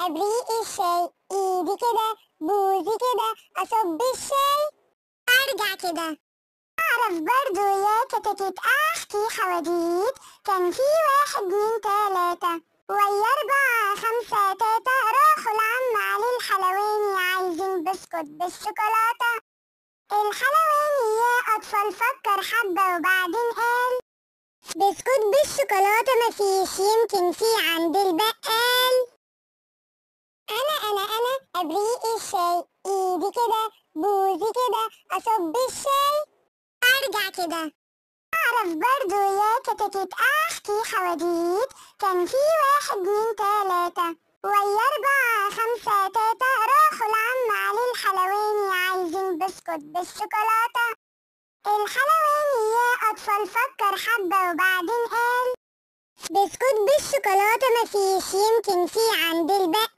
ابريق الشاي ايدي كده بوزي كده اصب الشاي ارجع كده اعرف برضو يا كتكيت احكي حواديت كان في واحد اتنين تلاتة ويا اربعة خمسة تاتا راحوا لعم علي الحلواني عايزين بسكوت بالشوكولاتة الحلواني يا اطفال فكر حبة وبعدين قال بسكوت بالشوكولاتة مفيش يمكن في عند البقال انا انا انا ابريق الشاي ايدي كده بوزي كده اصب الشاي ارجع كده اعرف برضو يا كتكيت احكي حواديت كان في واحد اتنين تلاتة ويا اربعة خمسة تاتا راحوا لعم علي الحلواني عايزين بسكوت بالشوكولاتة الحلواني يا اطفال فكر حبة وبعدين قال بسكوت بالشوكولاتة مفيش يمكن في عند البقال